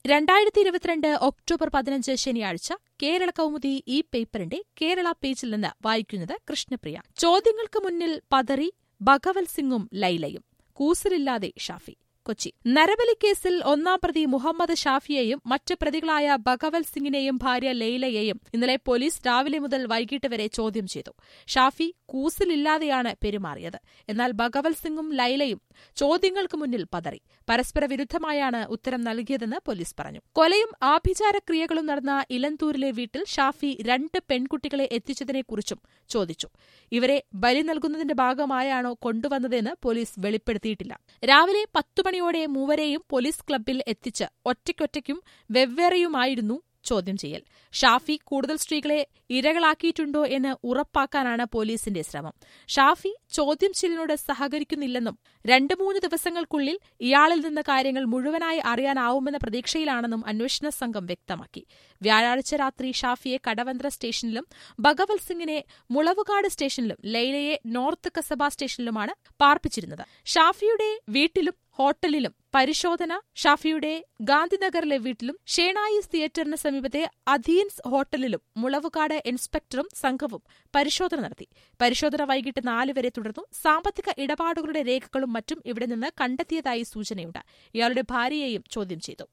രണ്ടായിരത്തി ഇരുപത്തിരണ്ട് ഒക്ടോബർ പതിനഞ്ച് ശനിയാഴ്ച കേരള കൗമുദി ഈ പേപ്പറിന്റെ കേരള പേജിൽ നിന്ന് വായിക്കുന്നത് കൃഷ്ണപ്രിയ ചോദ്യങ്ങൾക്ക് മുന്നിൽ പതറി ഭഗവത് സിംഗും ലൈലയും കൂസലില്ലാതെ ഷാഫി കൊച്ചി നരബലിക്കേസിൽ ഒന്നാം പ്രതി മുഹമ്മദ് ഷാഫിയെയും മറ്റ് പ്രതികളായ ഭഗവത് സിംഗിനെയും ഭാര്യ ലൈലയെയും ഇന്നലെ പോലീസ് രാവിലെ മുതൽ വൈകിട്ട് വരെ ചോദ്യം ചെയ്തു ഷാഫി കൂസലില്ലാതെയാണ് പെരുമാറിയത് എന്നാൽ ഭഗവത് സിംഗും ലൈലയും ചോദ്യങ്ങൾക്ക് മുന്നിൽ പതറി പരസ്പര വിരുദ്ധമായാണ് ഉത്തരം നൽകിയതെന്ന് പോലീസ് പറഞ്ഞു കൊലയും ആഭിചാര ക്രിയകളും നടന്ന ഇലന്തൂരിലെ വീട്ടിൽ ഷാഫി രണ്ട് പെൺകുട്ടികളെ എത്തിച്ചതിനെക്കുറിച്ചും ചോദിച്ചു ഇവരെ ബലി നൽകുന്നതിന്റെ ഭാഗമായാണോ കൊണ്ടുവന്നതെന്ന് പോലീസ് വെളിപ്പെടുത്തിയിട്ടില്ല രാവിലെ പത്തു മണിയോടെ മൂവരെയും പോലീസ് ക്ലബ്ബിൽ എത്തിച്ച് ഒറ്റയ്ക്കൊറ്റയ്ക്കും വെവ്വേറെയുമായിരുന്നു ചോദ്യം ചെയ്യൽ ഷാഫി കൂടുതൽ സ്ത്രീകളെ ഇരകളാക്കിയിട്ടുണ്ടോ എന്ന് ഉറപ്പാക്കാനാണ് പോലീസിന്റെ ശ്രമം ഷാഫി ചോദ്യം ചെയ്യലിനോട് സഹകരിക്കുന്നില്ലെന്നും രണ്ടു മൂന്ന് ദിവസങ്ങൾക്കുള്ളിൽ ഇയാളിൽ നിന്ന് കാര്യങ്ങൾ മുഴുവനായി അറിയാനാവുമെന്ന പ്രതീക്ഷയിലാണെന്നും അന്വേഷണ സംഘം വ്യക്തമാക്കി വ്യാഴാഴ്ച രാത്രി ഷാഫിയെ കടവന്ത്ര സ്റ്റേഷനിലും ഭഗവത് സിംഗിനെ മുളവുകാട് സ്റ്റേഷനിലും ലൈലയെ നോർത്ത് കസബ സ്റ്റേഷനിലുമാണ് പാർപ്പിച്ചിരുന്നത് ഷാഫിയുടെ വീട്ടിലും ഹോട്ടലിലും പരിശോധന ഷാഫിയുടെ ഗാന്ധിനഗറിലെ വീട്ടിലും ഷേണായിസ് തിയേറ്ററിന് സമീപത്തെ അധീൻസ് ഹോട്ടലിലും മുളവുകാട് ഇൻസ്പെക്ടറും സംഘവും പരിശോധന നടത്തി പരിശോധന വൈകിട്ട് നാല് വരെ തുടർന്നു സാമ്പത്തിക ഇടപാടുകളുടെ രേഖകളും മറ്റും ഇവിടെ നിന്ന് കണ്ടെത്തിയതായി സൂചനയുണ്ട് ഇയാളുടെ ഭാര്യയെയും ചോദ്യം ചെയ്തു